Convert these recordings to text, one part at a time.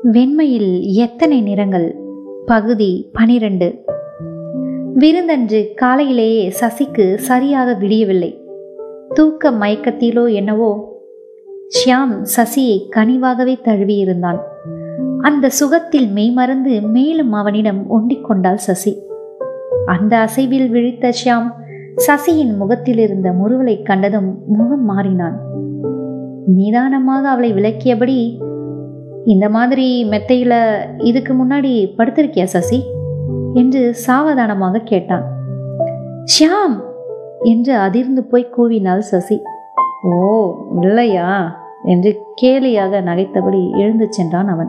வெண்மையில் எத்தனை நிறங்கள் பகுதி பனிரெண்டு விருந்தன்று காலையிலேயே சசிக்கு சரியாக விடியவில்லை தூக்க மயக்கத்திலோ என்னவோ ஷியாம் சசியை கனிவாகவே தழுவியிருந்தான் அந்த சுகத்தில் மெய்மறந்து மேலும் அவனிடம் ஒண்டிக் கொண்டாள் சசி அந்த அசைவில் விழித்த ஷியாம் சசியின் முகத்தில் இருந்த முறுவலை கண்டதும் முகம் மாறினான் நிதானமாக அவளை விளக்கியபடி இந்த மாதிரி மெத்தையில இதுக்கு முன்னாடி படுத்திருக்கியா சசி என்று சாவதானமாக கேட்டான் ஷியாம் என்று அதிர்ந்து போய் கூவினாள் சசி ஓ இல்லையா என்று கேலியாக நகைத்தபடி எழுந்து சென்றான் அவன்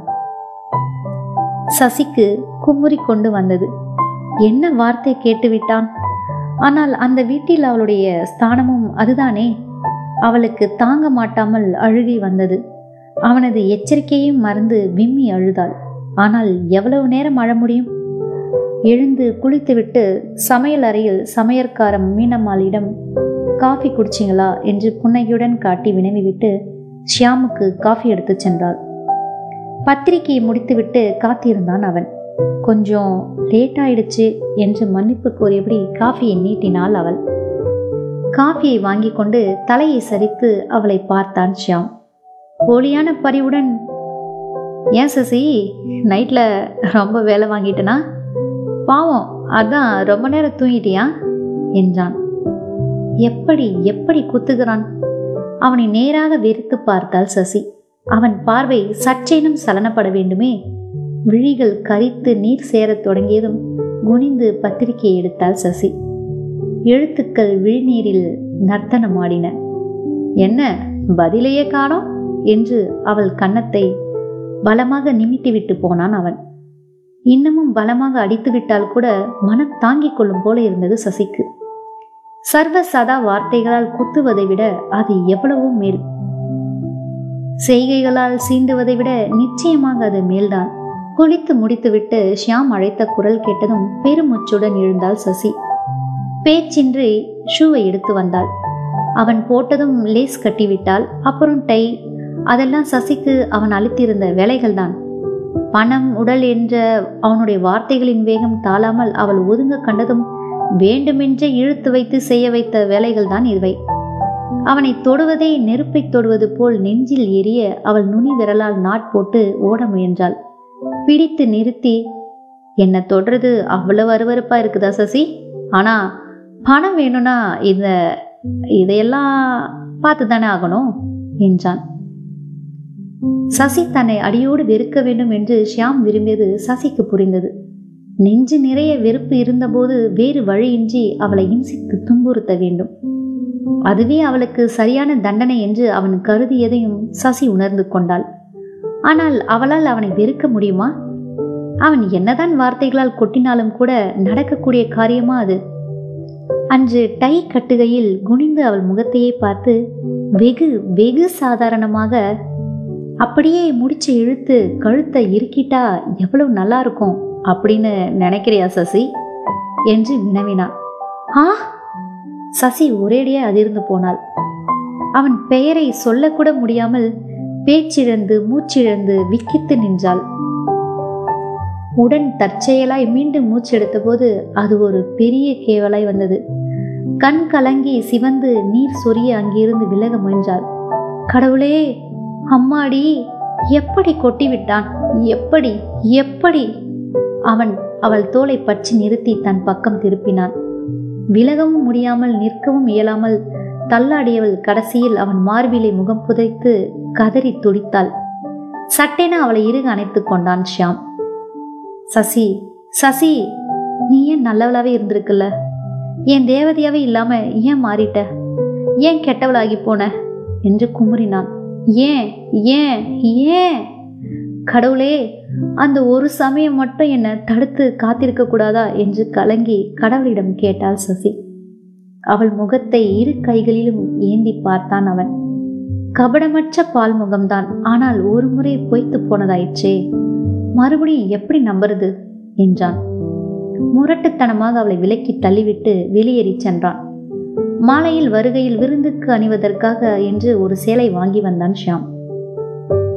சசிக்கு குமுறி கொண்டு வந்தது என்ன வார்த்தை கேட்டுவிட்டான் ஆனால் அந்த வீட்டில் அவளுடைய ஸ்தானமும் அதுதானே அவளுக்கு தாங்க மாட்டாமல் அழுகை வந்தது அவனது எச்சரிக்கையும் மறந்து விம்மி அழுதாள் ஆனால் எவ்வளவு நேரம் அழ முடியும் எழுந்து குளித்துவிட்டு சமையல் அறையில் சமையற்காரம் மீனம்மாளிடம் காஃபி குடிச்சிங்களா என்று புன்னகையுடன் காட்டி வினவிவிட்டு ஷியாமுக்கு காஃபி எடுத்து சென்றாள் பத்திரிகையை முடித்துவிட்டு காத்திருந்தான் அவன் கொஞ்சம் லேட் ஆயிடுச்சு என்று மன்னிப்பு கோரியபடி காஃபியை நீட்டினாள் அவள் காஃபியை வாங்கி கொண்டு தலையை சரித்து அவளை பார்த்தான் ஷியாம் போலியான பரிவுடன் ஏன் சசி நைட்டில் ரொம்ப வேலை வாங்கிட்டனா பாவம் அதான் ரொம்ப நேரம் தூங்கிட்டியா என்றான் எப்படி எப்படி குத்துகிறான் அவனை நேராக வெறுத்து பார்த்தாள் சசி அவன் பார்வை சற்றேனும் சலனப்பட வேண்டுமே விழிகள் கரித்து நீர் சேரத் தொடங்கியதும் குனிந்து பத்திரிகையை எடுத்தாள் சசி எழுத்துக்கள் விழிநீரில் நர்த்தனமாடின என்ன பதிலையே காணோம் என்று அவள் கன்னத்தை பலமாக நிமித்திவிட்டு போனான் அவன் இன்னமும் பலமாக அடித்து விட்டால் கூட மனம் தாங்கிக் கொள்ளும் போல இருந்தது சசிக்கு சர்வ சதா வார்த்தைகளால் குத்துவதை விட அது எவ்வளவோ மேல் செய்கைகளால் சீண்டுவதை விட நிச்சயமாக அது மேல்தான் குளித்து முடித்துவிட்டு ஷியாம் அழைத்த குரல் கேட்டதும் பெருமூச்சுடன் எழுந்தாள் சசி பேச்சின்றி ஷூவை எடுத்து வந்தாள் அவன் போட்டதும் லேஸ் கட்டிவிட்டாள் அப்புறம் டை அதெல்லாம் சசிக்கு அவன் அளித்திருந்த வேலைகள் தான் பணம் உடல் என்ற அவனுடைய வார்த்தைகளின் வேகம் தாழாமல் அவள் ஒதுங்க கண்டதும் வேண்டுமென்றே இழுத்து வைத்து செய்ய வைத்த வேலைகள் தான் இவை அவனை தொடுவதே நெருப்பை தொடுவது போல் நெஞ்சில் எரிய அவள் நுனி விரலால் நாட் போட்டு ஓட முயன்றாள் பிடித்து நிறுத்தி என்ன தொடுறது அவ்வளவு அருவறுப்பா இருக்குதா சசி ஆனா பணம் வேணும்னா இந்த இதையெல்லாம் பார்த்து தானே ஆகணும் என்றான் சசி தன்னை அடியோடு வெறுக்க வேண்டும் என்று ஷியாம் விரும்பியது சசிக்கு புரிந்தது நெஞ்சு நிறைய வெறுப்பு இருந்தபோது வேறு வழியின்றி அவளை இம்சித்து துன்புறுத்த வேண்டும் அதுவே அவளுக்கு சரியான தண்டனை என்று அவன் கருதியதையும் சசி உணர்ந்து கொண்டாள் ஆனால் அவளால் அவனை வெறுக்க முடியுமா அவன் என்னதான் வார்த்தைகளால் கொட்டினாலும் கூட நடக்கக்கூடிய காரியமா அது அன்று டை கட்டுகையில் குனிந்து அவள் முகத்தையே பார்த்து வெகு வெகு சாதாரணமாக அப்படியே முடிச்சு இழுத்து கழுத்தை இறுக்கிட்டா எவ்வளவு நல்லா இருக்கும் அப்படின்னு நினைக்கிறியா சசி என்று வினவினான் ஆ சசி ஒரேடியே அதிர்ந்து போனாள் அவன் பெயரை சொல்லக்கூட முடியாமல் பேச்சிழந்து மூச்சிழந்து விக்கித்து நின்றாள் உடன் தற்செயலாய் மீண்டும் மூச்செடுத்தபோது அது ஒரு பெரிய கேவலாய் வந்தது கண் கலங்கி சிவந்து நீர் சொரிய அங்கிருந்து விலக முயன்றாள் கடவுளே அம்மாடி எப்படி கொட்டிவிட்டான் எப்படி எப்படி அவன் அவள் தோலை பற்றி நிறுத்தி தன் பக்கம் திருப்பினான் விலகவும் முடியாமல் நிற்கவும் இயலாமல் தள்ளாடியவள் கடைசியில் அவன் மார்பிலை முகம் புதைத்து கதறி துடித்தாள் சட்டென அவளை இறுக அணைத்து கொண்டான் ஷியாம் சசி சசி நீ ஏன் நல்லவளாவே இருந்திருக்குல்ல என் தேவதையாவே இல்லாம ஏன் மாறிட்ட ஏன் கெட்டவளாகி போன என்று குமுறினான் ஏன் ஏன் ஏன் கடவுளே அந்த ஒரு சமயம் மட்டும் என்னை தடுத்து காத்திருக்க கூடாதா என்று கலங்கி கடவுளிடம் கேட்டாள் சசி அவள் முகத்தை இரு கைகளிலும் ஏந்தி பார்த்தான் அவன் கபடமற்ற பால் முகம்தான் ஆனால் ஒரு முறை பொய்த்து போனதாயிற்றே மறுபடியும் எப்படி நம்புறது என்றான் முரட்டுத்தனமாக அவளை விலக்கி தள்ளிவிட்டு வெளியேறி சென்றான் மாலையில் வருகையில் விருந்துக்கு அணிவதற்காக என்று ஒரு சேலை வாங்கி வந்தான் ஷியாம்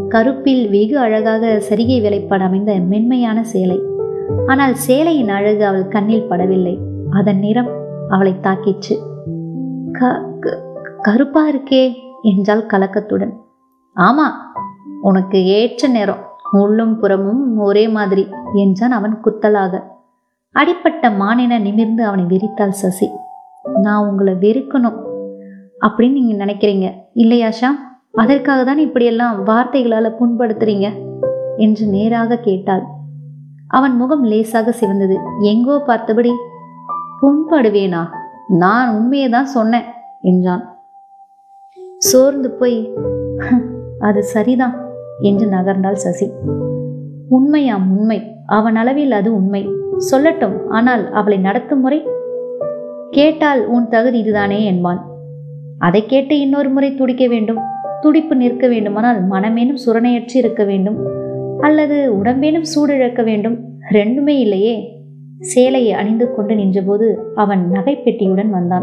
கருப்பில் வெகு அழகாக சரிகை வேலைப்பாடு அமைந்த மென்மையான சேலை ஆனால் சேலையின் அழகு அவள் கண்ணில் படவில்லை அதன் நிறம் அவளை தாக்கிச்சு க க- கருப்பா இருக்கே என்றாள் கலக்கத்துடன் ஆமா உனக்கு ஏற்ற நேரம் உள்ளும் புறமும் ஒரே மாதிரி என்றான் அவன் குத்தலாக அடிப்பட்ட மானின நிமிர்ந்து அவனை வெறித்தாள் சசி நான் உங்களை வெறுக்கணும் அப்படின்னு நீங்க நினைக்கிறீங்க இல்லையா ஷாம் அதற்காக தான் இப்படியெல்லாம் வார்த்தைகளால புண்படுத்துறீங்க என்று நேராக கேட்டாள் அவன் முகம் லேசாக சிவந்தது எங்கோ பார்த்தபடி புண்படுவேனா நான் உண்மையை தான் சொன்னேன் என்றான் சோர்ந்து போய் அது சரிதான் என்று நகர்ந்தாள் சசி உண்மையாம் உண்மை அவன் அளவில் அது உண்மை சொல்லட்டும் ஆனால் அவளை நடத்தும் முறை கேட்டால் உன் தகுதி இதுதானே என்பான் அதை கேட்டு இன்னொரு முறை துடிக்க வேண்டும் துடிப்பு நிற்க வேண்டுமானால் மனமேனும் சுரணையற்று இருக்க வேண்டும் அல்லது உடம்பேனும் சூடிழக்க வேண்டும் ரெண்டுமே இல்லையே சேலையை அணிந்து கொண்டு நின்றபோது அவன் நகைப்பெட்டியுடன் வந்தான்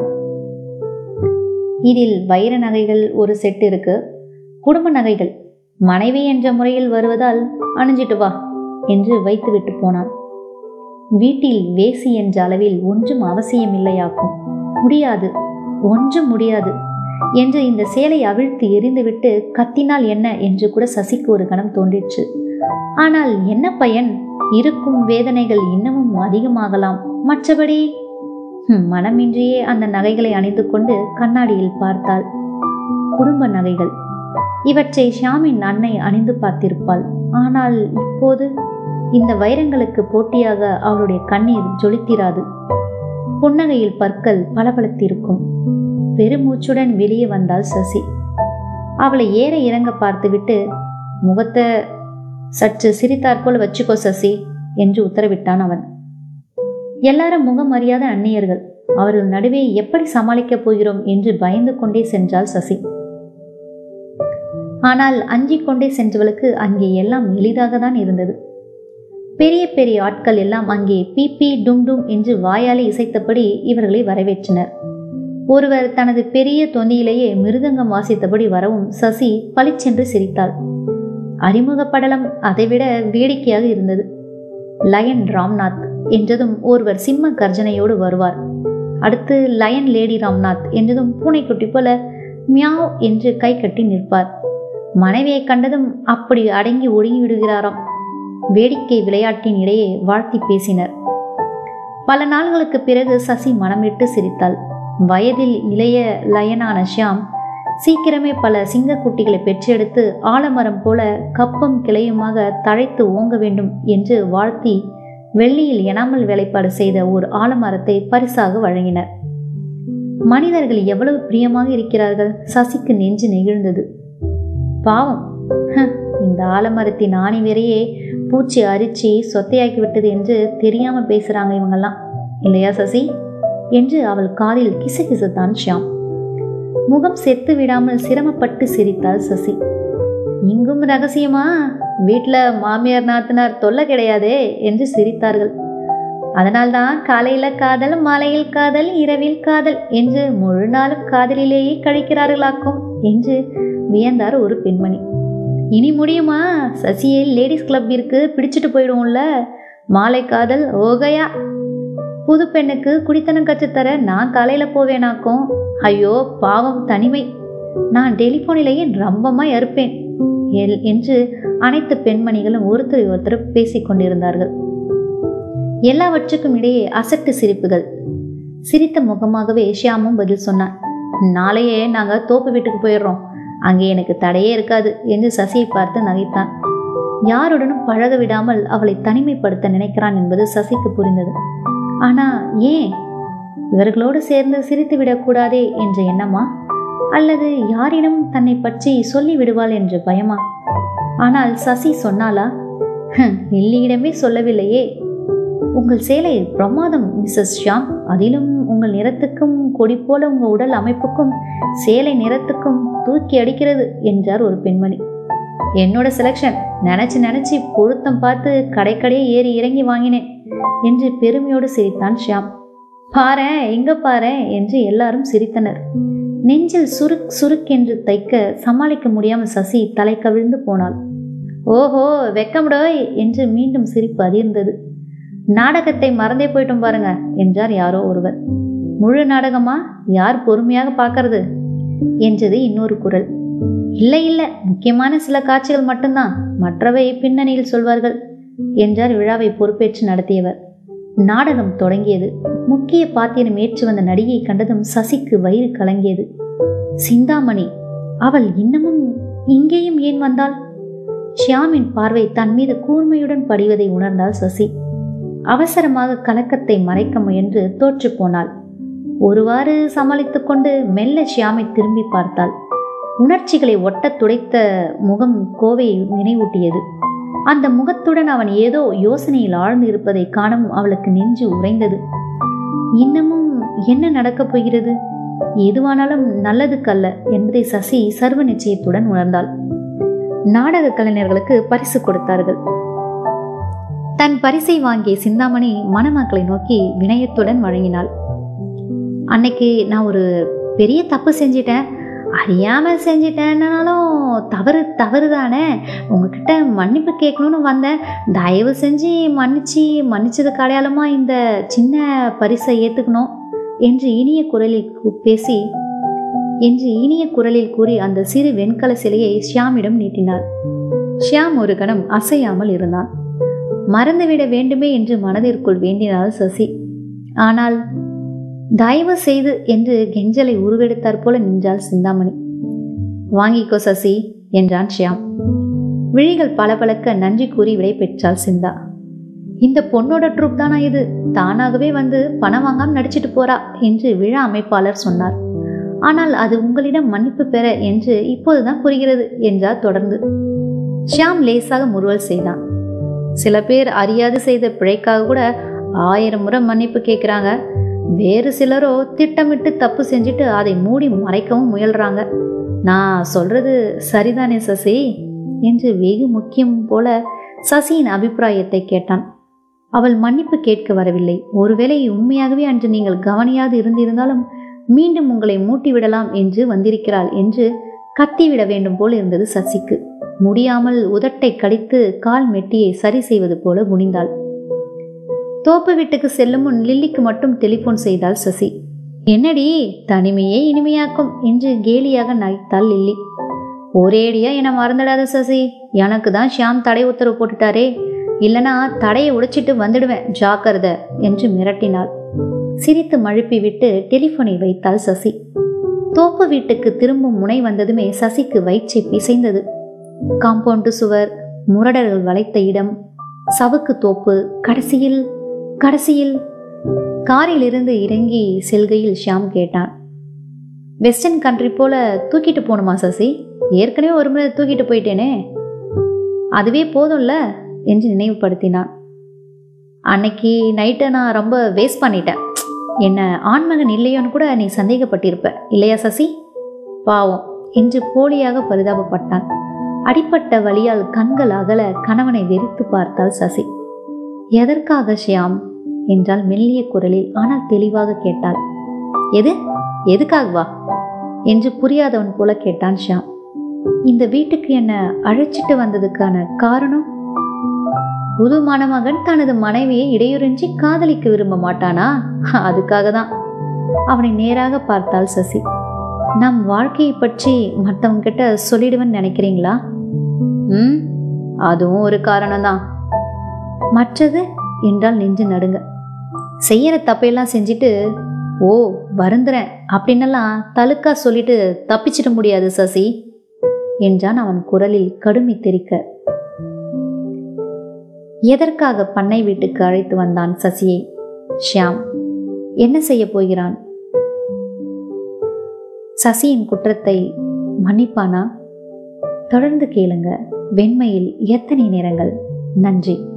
இதில் வைர நகைகள் ஒரு செட் இருக்கு குடும்ப நகைகள் மனைவி என்ற முறையில் வருவதால் அணிஞ்சிட்டு வா என்று வைத்துவிட்டு போனான் வீட்டில் வேசி என்ற அளவில் ஒன்றும் அவசியமில்லையாக்கும் முடியாது ஒன்றும் முடியாது என்று இந்த சேலை அவிழ்த்து எரிந்துவிட்டு கத்தினால் என்ன என்று கூட சசிக்கு ஒரு கணம் தோன்றிற்று ஆனால் என்ன பயன் இருக்கும் வேதனைகள் இன்னமும் அதிகமாகலாம் மற்றபடி ஹம், மனமின்றியே அந்த நகைகளை அணிந்து கொண்டு கண்ணாடியில் பார்த்தாள் குடும்ப நகைகள் இவற்றை ஷாமின் அன்னை அணிந்து பார்த்திருப்பாள் ஆனால் இப்போது இந்த வைரங்களுக்கு போட்டியாக அவளுடைய கண்ணீர் ஜொலித்திராது புன்னகையில் பற்கள் பளபளத்திருக்கும் பெருமூச்சுடன் வெளியே வந்தாள் சசி அவளை ஏற இறங்க பார்த்துவிட்டு முகத்தை சற்று சிரித்தாற்போல் வச்சுக்கோ சசி என்று உத்தரவிட்டான் அவன் எல்லாரும் முகம் அறியாத அந்நியர்கள் அவர்கள் நடுவே எப்படி சமாளிக்கப் போகிறோம் என்று பயந்து கொண்டே சென்றாள் சசி ஆனால் அஞ்சிக் கொண்டே சென்றவளுக்கு அங்கே எல்லாம் எளிதாக தான் இருந்தது பெரிய பெரிய ஆட்கள் எல்லாம் அங்கே பிபி டும் டும் என்று வாயாலே இசைத்தபடி இவர்களை வரவேற்றனர் ஒருவர் தனது பெரிய தொந்தியிலேயே மிருதங்கம் வாசித்தபடி வரவும் சசி பளிச்சென்று சிரித்தாள் அறிமுக படலம் அதைவிட வேடிக்கையாக இருந்தது லயன் ராம்நாத் என்றதும் ஒருவர் சிம்ம கர்ஜனையோடு வருவார் அடுத்து லயன் லேடி ராம்நாத் என்றதும் பூனைக்குட்டி போல மியாவ் என்று கை கட்டி நிற்பார் மனைவியை கண்டதும் அப்படி அடங்கி ஒடுங்கி விடுகிறாராம் வேடிக்கை விளையாட்டின் இடையே வாழ்த்தி பேசினர் பல நாள்களுக்கு பிறகு சசி மனமிட்டு சிரித்தாள் வயதில் இளைய லயனான ஷியாம் சீக்கிரமே பல சிங்கக்குட்டிகளை பெற்றெடுத்து ஆலமரம் போல கப்பம் கிளையுமாக தழைத்து ஓங்க வேண்டும் என்று வாழ்த்தி வெள்ளியில் எனாமல் வேலைப்பாடு செய்த ஒரு ஆலமரத்தை பரிசாக வழங்கினர் மனிதர்கள் எவ்வளவு பிரியமாக இருக்கிறார்கள் சசிக்கு நெஞ்சு நெகிழ்ந்தது பாவம் ஹ, இந்த ஆலமரத்தின் ஆணி வேறையே பூச்சி அரிச்சு சொத்தையாக்கி விட்டது என்று தெரியாம பேசுறாங்க இவங்கெல்லாம் இல்லையா சசி என்று அவள் காதில் கிசுகிசுத்தான் ஷியாம் முகம் செத்து விடாமல் சிரமப்பட்டு சிரித்தாள் சசி இங்கும் ரகசியமா வீட்டில் மாமியார் நாத்தனார் தொல்லை கிடையாதே என்று சிரித்தார்கள் அதனால்தான் காலையில காதல் மாலையில் காதல் இரவில் காதல் என்று முழு நாளும் காதலிலேயே கழிக்கிறார்களாக்கும் என்று வியந்தார் ஒரு பெண்மணி இனி முடியுமா சசியை லேடிஸ் கிளப்பிற்கு பிடிச்சிட்டு போயிடுவோம்ல மாலை காதல் ஓகையா புது பெண்ணுக்கு குடித்தனம் கற்றுத்தர நான் காலையில போவேனாக்கும் ஐயோ பாவம் தனிமை நான் டெலிஃபோனிலேயே ரம்பமாய் அறுப்பேன் எல் என்று அனைத்து பெண்மணிகளும் ஒருத்தரை ஒருத்தர் பேசிக் கொண்டிருந்தார்கள் எல்லாவற்றுக்கும் இடையே அசட்டு சிரிப்புகள் சிரித்த முகமாகவே ஷியாமும் பதில் சொன்னான் நாளையே நாங்கள் தோப்பு வீட்டுக்கு போயிடுறோம் அங்கே எனக்கு தடையே இருக்காது என்று சசியை பார்த்து நகைத்தான் யாருடனும் பழக விடாமல் அவளை தனிமைப்படுத்த நினைக்கிறான் என்பது சசிக்கு புரிந்தது ஆனா ஏன் இவர்களோடு சேர்ந்து சிரித்து விடக்கூடாதே என்ற எண்ணமா அல்லது யாரிடம் தன்னை பற்றி சொல்லி விடுவாள் என்ற பயமா ஆனால் சசி சொன்னாளா "ஹம், இல்லியிடமே சொல்லவில்லையே உங்கள் சேலை பிரமாதம் மிஸ்ஸஸ் ஷியாம் அதிலும் உங்கள் நிறத்துக்கும் கொடி போல உங்கள் உடல் அமைப்புக்கும் சேலை நிறத்துக்கும் தூக்கி அடிக்கிறது என்றார் ஒரு பெண்மணி என்னோட செலெக்ஷன் நினைச்சு நினைச்சு பொருத்தம் பார்த்து கடைக்கடையே ஏறி இறங்கி வாங்கினேன் என்று பெருமையோடு சிரித்தான் ஷியாம் பாரேன் எங்க பாரேன் என்று எல்லாரும் சிரித்தனர் நெஞ்சில் சுருக் சுருக் என்று தைக்க சமாளிக்க முடியாமல் சசி தலை கவிழ்ந்து போனாள் ஓஹோ வெக்கமுடோய் என்று மீண்டும் சிரிப்பு அதிர்ந்தது நாடகத்தை மறந்தே போயிட்டோம் பாருங்க என்றார் யாரோ ஒருவர் முழு நாடகமா யார் பொறுமையாக பார்க்கறது என்றது இன்னொரு குரல் இல்லை இல்லை முக்கியமான சில காட்சிகள் மட்டும்தான் மற்றவை பின்னணியில் சொல்வார்கள் என்றார் விழாவை பொறுப்பேற்று நடத்தியவர் நாடகம் தொடங்கியது முக்கிய பாத்திரம் ஏற்று வந்த நடிகை கண்டதும் சசிக்கு வயிறு கலங்கியது சிந்தாமணி அவள் இன்னமும் இங்கேயும் ஏன் வந்தாள் ஷியாமின் பார்வை தன் மீது கூர்மையுடன் படிவதை உணர்ந்தாள் சசி அவசரமாக கலக்கத்தை மறைக்க முயன்று தோற்று போனாள் ஒருவாறு சமாளித்துக் கொண்டு மெல்ல ஷியாமை திரும்பி பார்த்தாள் உணர்ச்சிகளை ஒட்டத் துடைத்த முகம் கோவையை நினைவூட்டியது அந்த முகத்துடன் அவன் ஏதோ யோசனையில் ஆழ்ந்து இருப்பதை காணவும் அவளுக்கு நெஞ்சு உறைந்தது இன்னமும் என்ன நடக்கப் போகிறது எதுவானாலும் நல்லதுக்கல்ல என்பதை சசி சர்வ நிச்சயத்துடன் உணர்ந்தாள் நாடக கலைஞர்களுக்கு பரிசு கொடுத்தார்கள் தன் பரிசை வாங்கிய சிந்தாமணி மணமக்களை நோக்கி வினயத்துடன் வழங்கினாள் அன்னைக்கு நான் ஒரு பெரிய தப்பு செஞ்சிட்டேன் அறியாமல் செஞ்சிட்டேன்னாலும் தவறு தவறு தானே உங்ககிட்ட மன்னிப்பு கேட்கணும்னு வந்தேன் தயவு செஞ்சு மன்னிச்சு மன்னிச்சதுக்கு அடையாளமாக இந்த சின்ன பரிசை ஏற்றுக்கணும் என்று இனிய குரலில் கூ- பேசி என்று இனிய குரலில் கூறி அந்த சிறு வெண்கல சிலையை ஷியாமிடம் நீட்டினார் ஷியாம் ஒரு கணம் அசையாமல் இருந்தான் மறந்துவிட வேண்டுமே என்று மனதிற்குள் வேண்டினாள் சசி ஆனால் தயவு செய்து என்று கெஞ்சலை உருவெடுத்தாற் போல நின்றாள் சிந்தாமணி வாங்கிக்கோ சசி என்றான் ஷியாம் விழிகள் பளபளக்க நன்றி கூறி விடை பெற்றாள் சிந்தா இந்த பொண்ணோட ட்ரூப் தானா இது தானாகவே வந்து பணம் வாங்காம நடிச்சிட்டு போறா என்று விழா அமைப்பாளர் சொன்னார் ஆனால் அது உங்களிடம் மன்னிப்பு பெற என்று இப்போதுதான் புரிகிறது என்றார் தொடர்ந்து ஷியாம் லேசாக முறுவல் செய்தான் சில பேர் அறியாது செய்த பிழைக்காக கூட ஆயிரம் முறை மன்னிப்பு கேட்குறாங்க வேறு சிலரோ திட்டமிட்டு தப்பு செஞ்சுட்டு அதை மூடி மறைக்கவும் முயல்றாங்க நான் சொல்றது சரிதானே சசி என்று வெகு முக்கியம் போல சசியின் அபிப்பிராயத்தை கேட்டான் அவள் மன்னிப்பு கேட்க வரவில்லை ஒருவேளை உண்மையாகவே அன்று நீங்கள் கவனியாது இருந்திருந்தாலும் மீண்டும் உங்களை மூட்டிவிடலாம் என்று வந்திருக்கிறாள் என்று கத்திவிட வேண்டும் போல் இருந்தது சசிக்கு முடியாமல் உதட்டை கடித்து கால் மெட்டியை சரி செய்வது போல குனிந்தாள் தோப்பு வீட்டுக்கு செல்லும் முன் லில்லிக்கு மட்டும் டெலிபோன் செய்தாள் சசி என்னடி தனிமையே இனிமையாக்கும் என்று கேலியாக நகைத்தாள் லில்லி ஒரேடியா என மறந்துடாத சசி எனக்கு தான் ஷியாம் தடை உத்தரவு போட்டுட்டாரே இல்லனா தடையை உடைச்சிட்டு வந்துடுவேன் ஜாக்கிரத என்று மிரட்டினாள் சிரித்து மழுப்பி விட்டு டெலிஃபோனை வைத்தாள் சசி தோப்பு வீட்டுக்கு திரும்பும் முனை வந்ததுமே சசிக்கு வயிற்றை பிசைந்தது காம்பவுண்டு சுவர் முரடர்கள் வளைத்த இடம் சவுக்கு தோப்பு கடைசியில் கடைசியில் காரிலிருந்து இறங்கி செல்கையில் ஷியாம் கேட்டான் வெஸ்டர்ன் கண்ட்ரி போல தூக்கிட்டு போகணுமா சசி ஏற்கனவே ஒரு முறை தூக்கிட்டு போயிட்டேனே அதுவே போதும்ல என்று நினைவுபடுத்தினான் அன்னைக்கு நைட்டை நான் ரொம்ப வேஸ்ட் பண்ணிட்டேன் என்ன ஆண்மகன் இல்லையோன்னு கூட நீ சந்தேகப்பட்டிருப்ப இல்லையா சசி பாவம் என்று போலியாக பரிதாபப்பட்டான் அடிப்பட்ட வழியால் கண்கள் அகல கணவனை வெறித்து பார்த்தாள் சசி எதற்காக ஷியாம் என்றால் மெல்லிய குரலில் ஆனால் தெளிவாக கேட்டாள் எது எதுக்காகவா என்று புரியாதவன் போல கேட்டான் ஷியாம் இந்த வீட்டுக்கு என்ன அழைச்சிட்டு வந்ததுக்கான காரணம் புது மணமகன் தனது மனைவியை இடையூறின்றி காதலிக்க விரும்ப மாட்டானா அதுக்காக தான் அவனை நேராக பார்த்தாள் சசி நம் வாழ்க்கையை பற்றி மற்றவங்க கிட்ட சொல்லிடுவேன்னு நினைக்கிறீங்களா ம் அதுவும் ஒரு காரணம்தான் மற்றது என்றால் நெஞ்சு நடுங்க செய்யற தப்பையெல்லாம் செஞ்சுட்டு ஓ வருந்துறேன் அப்படின்னெல்லாம் தலுக்கா சொல்லிட்டு தப்பிச்சிட முடியாது சசி என்றான் அவன் குரலில் கடுமை தெரிக்க எதற்காக பண்ணை வீட்டுக்கு அழைத்து வந்தான் சசியை ஷியாம் என்ன செய்ய போகிறான் சசியின் குற்றத்தை மன்னிப்பானா தொடர்ந்து கேளுங்க வெண்மையில் எத்தனை நேரங்கள் நன்றி